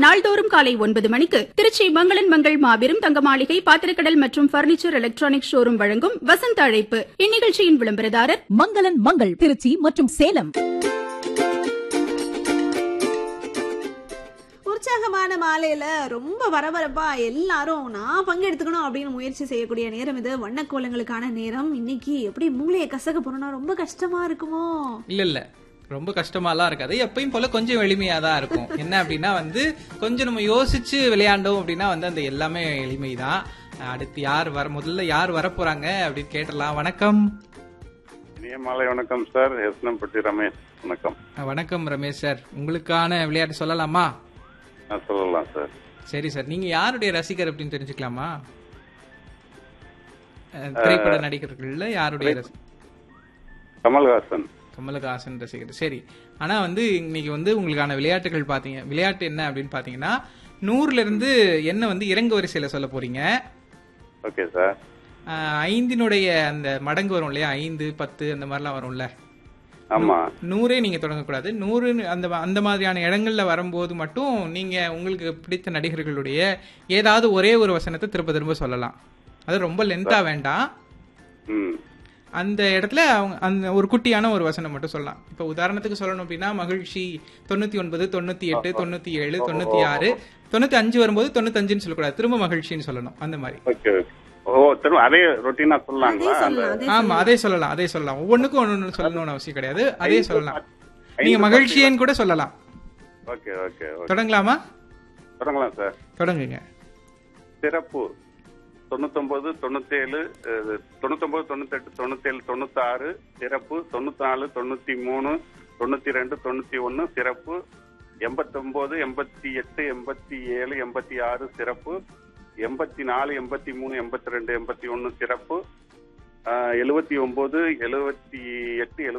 நாள்தோறும் காலை ஒன்பது மணிக்கு திருச்சி மங்களன் மங்கள் மாபெரும் தங்க மாளிகை பாத்திரக்கடல் மற்றும் பர்னிச்சர் எலக்ட்ரானிக் ஷோரூம் வழங்கும் வசந்த அழைப்பு இந்நிகழ்ச்சியின் விளம்பரதாரர் மங்களன் மங்கள் திருச்சி மற்றும் சேலம் உற்சாகமான மாலையில ரொம்ப பரபரப்பா எல்லாரும் நான் பங்கெடுத்துக்கணும் அப்படின்னு முயற்சி செய்யக்கூடிய நேரம் இது வண்ணக்கோலங்களுக்கான நேரம் இன்னைக்கு எப்படி மூளையை கசக்க போறோம்னா ரொம்ப கஷ்டமா இருக்குமோ இல்ல இல்ல ரொம்ப கஷ்டமாலாம் இருக்காது எப்பயும் போல கொஞ்சம் எளிமையா தான் இருக்கும் என்ன அப்படின்னா வந்து கொஞ்சம் நம்ம யோசிச்சு விளையாண்டோம் அப்படின்னா வந்து அந்த எல்லாமே எளிமைதான் அடுத்து யார் வர முதல்ல யார் வர போறாங்க அப்படின்னு கேட்டலாம் வணக்கம் இனிய மாலை வணக்கம் சார் எஸ்னம்பட்டி ரமேஷ் வணக்கம் அஹ், வணக்கம் ரமேஷ் சார் உங்களுக்கான விளையாட்டு சொல்லலாமா நான் சொல்லலாம் சார் சரி சார் நீங்க யாருடைய ரசிகர் அப்படின்னு தெரிஞ்சுக்கலாமா அஹ், திரைப்பட நடிகர்கள்ல யாருடைய ரசி- கமல்ஹாசன் கமலஹாசன் ரசிகர் சரி ஆனா வந்து இன்னைக்கு வந்து உங்களுக்கான விளையாட்டுகள் பாத்தீங்க விளையாட்டு என்ன அப்படின்னு பாத்தீங்கன்னா நூறுல இருந்து என்ன வந்து இறங்கு வரிசையில சொல்ல போறீங்க ஓகே சார் ஆஹ் ஐந்தினுடைய அந்த மடங்கு வரும் இல்லையா ஐந்து பத்து அந்த மாதிரிலாம் வரும்ல ஆமா நூறே நீங்க தொடங்கக்கூடாது நூறு அந்த அந்த மாதிரியான இடங்கள்ல வரும்போது மட்டும் நீங்க உங்களுக்கு பிடித்த நடிகர்களுடைய ஏதாவது ஒரே ஒரு வசனத்தை திரும்ப திரும்ப சொல்லலாம் அது ரொம்ப லென்த்தா வேண்டாம் ம் அந்த இடத்துல அவங்க அந்த ஒரு குட்டியான ஒரு வசனம் மட்டும் சொல்லலாம் இப்போ உதாரணத்துக்கு சொல்லணும் அப்படின்னா மகிழ்ச்சி தொண்ணூத்தி ஒன்பது தொண்ணூத்தி எட்டு தொண்ணூத்தி ஏழு தொண்ணூத்தி ஆறு தொண்ணூத்தி அஞ்சு வரும்போது தொண்ணூத்தஞ்சுன்னு சொல்லக்கூடாது திரும்ப மகிழ்ச்சின்னு சொல்லணும் அந்த மாதிரி ஓகே ஓகே ஓ திரும்ப அதே ரொட்டீனா அதே சொல்லலாங்களா அந்த சொல்லலாம் அதே ஆமா அதே சொல்லலாம் அதே சொல்லலாம் ஒவ்வொன்றுக்கும் ஒன்று சொல்லணும்னு அவசியம் கிடையாது அதே சொல்லலாம் நீங்க மகிழ்ச்சியன்னு கூட சொல்லலாம் ஓகே ஓகே ஓகே தொடங்கலாமா தொடங்கலாம் சார் தொடங்குங்க சிறப்பு தொண்ணூத்தொன்பது தொண்ணூத்தேழு அஹ், தொண்ணூத்தொன்பது தொண்ணூத்தெட்டு தொண்ணூத்தேழு தொண்ணூத்தாறு சிறப்பு தொண்ணூத்தாலு தொண்ணூத்தி மூணு தொண்ணூத்தி ரெண்டு தொண்ணூத்தி ஒன்னு சிறப்பு எண்பத்தொன்பது எண்பத்தி எட்டு எண்பத்தி ஏழு எண்பத்தி ஆறு சிறப்பு எண்பத்தி நாலு எண்பத்தி மூணு எண்பத்தி ரெண்டு எண்பத்தி ஒன்னு சிறப்பு எழுபத்தி ஒன்பது எழுபத்தி எட்டு